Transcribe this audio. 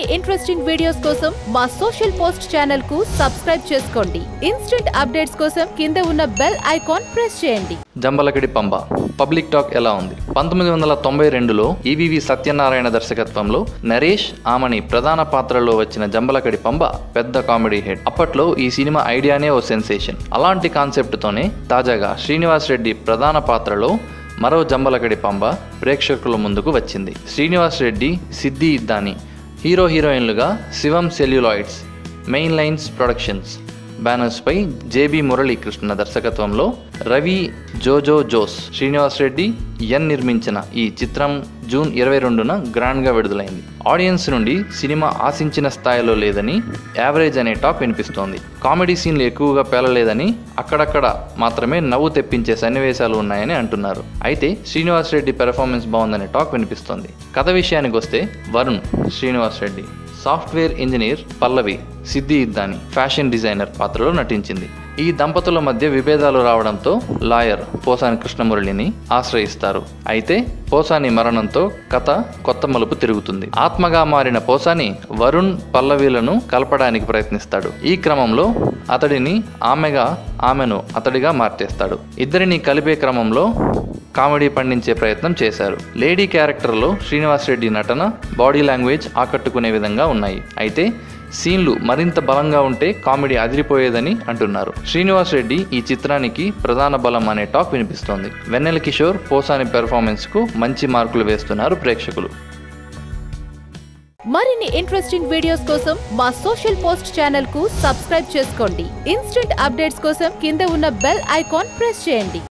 interesting videos కోసం మా social post channel కు సబ్స్క్రైబ్ చేసుకోండి ఇన్స్టెంట్ అప్డేట్స్ కోసం కింద ఉన్న బెల్ ఐకాన్ ప్రెస్ చేయండి జంబలకడి పంబ పబ్లిక్ టాక్ ఎలా ఉంది పంతొమ్మిది వందల తొంభై రెండులో ఈవివి సత్యనారాయణ దర్శకత్వంలో నరేష్ ఆమని ప్రధాన పాత్రలో వచ్చిన జంబలకడి పంబ పెద్ద కామెడీ హిట్ అప్పట్లో ఈ సినిమా ఐడియానే ఓ సెన్సేషన్ అలాంటి కాన్సెప్ట్ తోనే తాజాగా శ్రీనివాస్ రెడ్డి ప్రధాన పాత్రలో మరో జంబలకడి పంబ ప్రేక్షకుల ముందుకు వచ్చింది శ్రీనివాస్ రెడ్డి సిద్ధి ఇద్దాని హీరో హీరోయిన్లుగా Shivam celluloids main lines productions బ్యానర్స్పై జేబి మురళీకృష్ణ దర్శకత్వంలో రవి జోజో జోస్ శ్రీనివాస్ రెడ్డి ఎన్ నిర్మించిన ఈ చిత్రం జూన్ ఇరవై రెండున గ్రాండ్గా విడుదలైంది ఆడియన్స్ నుండి సినిమా ఆశించిన స్థాయిలో లేదని యావరేజ్ అనే టాక్ వినిపిస్తోంది కామెడీ సీన్లు ఎక్కువగా పేలలేదని అక్కడక్కడ మాత్రమే నవ్వు తెప్పించే సన్నివేశాలు ఉన్నాయని అంటున్నారు అయితే శ్రీనివాస్ రెడ్డి పెర్ఫార్మెన్స్ బాగుందనే టాక్ వినిపిస్తోంది కథ విషయానికి వస్తే Varun Srinivas Reddy software engineer Pallavi Siddhi Idnani fashion designer పాత్రలో నటించింది ఈ దంపతుల మధ్య విభేదాలు రావడంతో లాయర్ పోసాని కృష్ణమురళిని ఆశ్రయిస్తారు అయితే పోసాని మరణంతో కథ కొత్త మలుపు తిరుగుతుంది ఆత్మగా మారిన పోసాని వరుణ్ పల్లవిలను కలపడానికి ప్రయత్నిస్తాడు ఈ క్రమంలో అతడిని ఆమెగా ఆమెను అతడిగా మార్చేస్తాడు ఇద్దరిని కలిపే క్రమంలో కామెడీ పండించే ప్రయత్నం చేశారు లేడీ క్యారెక్టర్లో శ్రీనివాస్ రెడ్డి నటన బాడీ లాంగ్వేజ్ ఆకట్టుకునే విధంగా ఉన్నాయి అయితే సీన్లు మరింత బలంగా ఉంటే కామెడీ అదిరిపోయేదని అంటున్నారు శ్రీనివాస్ రెడ్డి ఈ చిత్రానికి ప్రధాన బలం అనే టాక్ వినిపిస్తోంది వెన్నెల కిషోర్ పోసాని పెర్ఫార్మెన్స్ కు మంచి మార్కులు వేస్తున్నారు ప్రేక్షకులు మరిన్ని ఇంట్రెస్టింగ్ వీడియోస్ కోసం మా సోషల్ పోస్ట్ ఛానల్ కు సబ్స్క్రైబ్ చేసుకోండి ఇన్స్టెంట్ అప్డేట్స్ కోసం కింద ఉన్న బెల్ ఐకాన్ ప్రెస్ చేయండి